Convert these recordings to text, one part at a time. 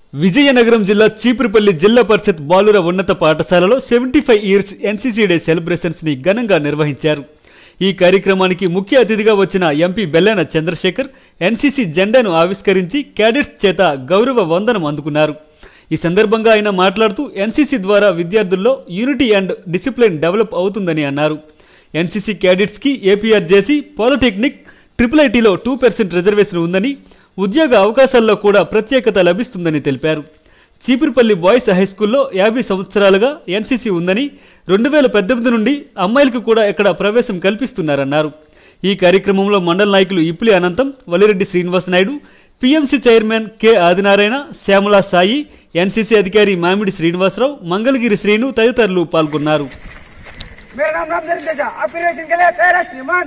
విజయనగరం జిల్లా చీపురుపల్లి జిల్లా పరిషత్ బాలుర ఉన్నత పాఠశాలలో seventy five years NCC day celebrations ని ఘనంగా నిర్వహించారు ఈ కార్యక్రమానికి ముఖ్య అతిథిగా వచ్చిన ఎంపీ బెల్లాన చంద్రశేఖర్ ఎన్సీసీ జెండాను ఆవిష్కరించి క్యాడెట్స్ చేత గౌరవ వందనం అందుకున్నారు ఈ సందర్భంగా ఆయన మాట్లాడుతూ ఎన్సీసీ ద్వారా విద్యార్థుల్లో యూనిటీ అండ్ డిసిప్లిన్ డెవలప్ అవుతుందని అన్నారు ఎన్సీసీ క్యాడెట్స్కి ఏపీఆర్ జేసీ పాలిటెక్నిక్ ట్రిపుల్ ఐటీలో టూ పర్సెంట్ రిజర్వేషన్ ఉందని ఉద్యోగ అవకాశాల్లో కూడా ప్రత్యేకత లభిస్తుందని తెలిపారు చీపురుపల్లి బాయ్స్ హై స్కూల్లో యాభై సంవత్సరాలుగా ఎన్సీసీ ఉందని రెండు వేల పద్దెనిమిది నుండి అమ్మాయిలకు కూడా ఇక్కడ ప్రవేశం కల్పిస్తున్నారన్నారు ఈ కార్యక్రమంలో మండల నాయకులు Ippuli Anantham Valireddy Srinivas Naidu PMC chairman K Adinarayana Shyamala Sai NCC అధికారి మామిడి శ్రీనివాసరావు మంగళగిరి శ్రీను తదితరులు పాల్గొన్నారు मेरा नाम रामधन जैसा ऑपरेशन के लिए तैयार है श्रीमान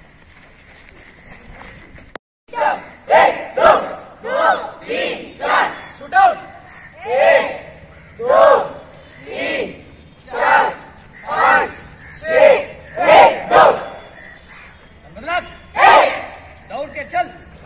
शूट आउट मतलब दौड़ के चल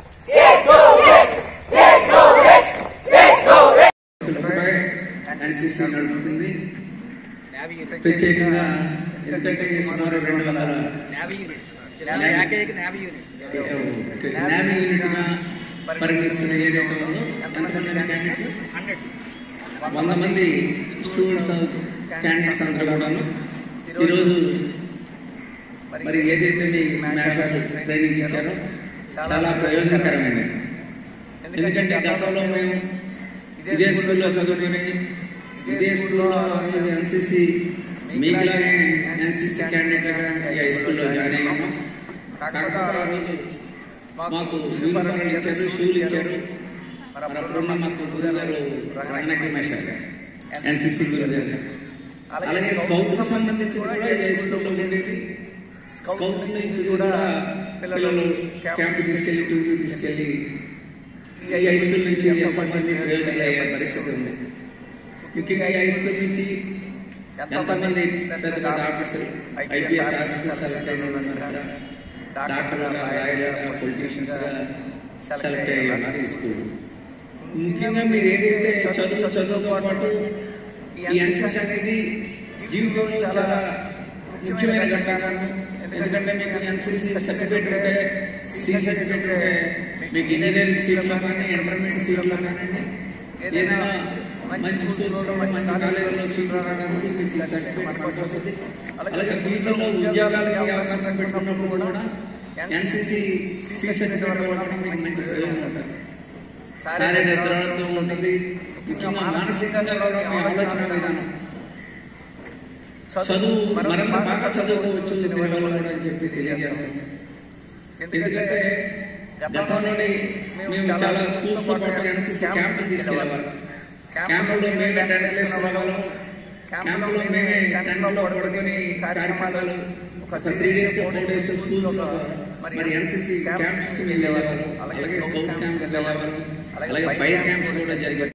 ఎన్సీసీ నడుపుతుంది ప్రత్యేకంగా ఎందుకంటే సుమారు రెండు వందల నేవీ యూనిట్స్ ఏకైక నేవీ యూనిట్ నావీ యూనిట్గా పరిగణిస్తున్న ఏదైతే ఉందో ఎంతమంది క్యాండిడేట్స్ హండ్రెడ్స్ వంద మంది స్టూడెంట్స్ క్యాండిడేట్స్ అందరూ కూడాను ఈరోజు మరి ఏదైతే మీ మ్యాథ్స్ ట్రైనింగ్ ఇచ్చారో చాలా ప్రయోజనకరమైనది ఎందుకంటే గతంలో మేము ఇదే స్కూల్లో చదువుకుని ఇదే స్కూల్లో ఎన్సీసీ మీకులాగే ఎన్సీసీ క్యాండిడేట్గా ఈ హై స్కూల్లో జాయిన్ అయ్యాము కాకపోతే ఆ రోజు మాకు యూనిఫామ్ ఇచ్చారు షూలు ఇచ్చారు మరి అప్పుడున్న మాకు గురుగారు రంగనాయకమేష్ ఎన్సీసీ గురుగారు అలాగే స్కౌట్ సంబంధించి కూడా ఈ హై స్కూల్లో ఉండేది స్కౌట్ నుంచి కూడా పిల్లలు క్యాంప్ తీసుకెళ్లి టూర్ తీసుకెళ్లి ఈ హై స్కూల్ నుంచి ఎంతో మంది ప్రయోజనాలు అయ్యే పరిస్థితి ఉంది ముఖ్యంగా ఈ హై స్కూల్ నుంచి ఎంతమంది పెద్ద పెద్ద ఆఫీసర్ ఐపీఎస్ ఆఫీసర్ సెలెక్ట్ అయిన వాళ్ళు ఉన్నారా? డాక్టర్లుగా లాయర్లుగా పొలిటీషియన్స్గా సెలెక్ట్ అయ్యి ఉన్నారు ఈ స్కూల్ ముఖ్యంగా మీరు ఏదైతే చదువు చదువుతో పాటు ఈ ఎన్సీసీ అనేది జీవితంలో చాలా ముఖ్యమైన ఘటన ఎందుకంటే మీకు ఎన్సీసీ సర్టిఫికేట్ ఉంటే సి సర్టిఫికేట్ ఉంటే మీకు ఇంజనీరింగ్ సీట్లో కానీ ఇంటర్మీడియట్ సీట్లో కానీ ఏదైనా మంచి స్కూల్లో మంచి కాలేజీలో సీట్లు రావడానికి మీకు ఈ సర్టిఫికేట్ పనికొస్తుంది అలాగే ఫ్యూచర్లో ఉద్యోగాలకి అవకాశం పెట్టుకున్నప్పుడు కూడా ఎన్సీసీ సి సర్టిఫికేట్ కూడా మీకు మంచి ప్రయోజనం ఉంటుంది శారీరక దృఢత్వం ఉంటుంది ముఖ్యంగా మానసికంగా కూడా మీ ఆలోచన విధానం చదువు మరింత బాగా చదువుకోవచ్చు దీనివల్ల కూడా అని చెప్పి తెలియజేస్తాను ఎందుకంటే గతంలోనే మేము చాలా స్కూల్స్ తో పాటు ఎన్సీసీ క్యాంప్ తీసుకెళ్ళేవారు క్యాంపులో మేమే టెంట్ వేసేవాళ్ళం క్యాంపులో మేమే టెంట్లో పడుకొని కార్యక్రమాలు ఒక three days four days schools లో మరి ఎన్సీసీ క్యాంప్స్ కి వెళ్ళేవారు అలాగే స్కౌట్ క్యాంప్ వెళ్ళేవారు అలాగే ఫైర్ క్యాంప్స్ కూడా జరిగాయి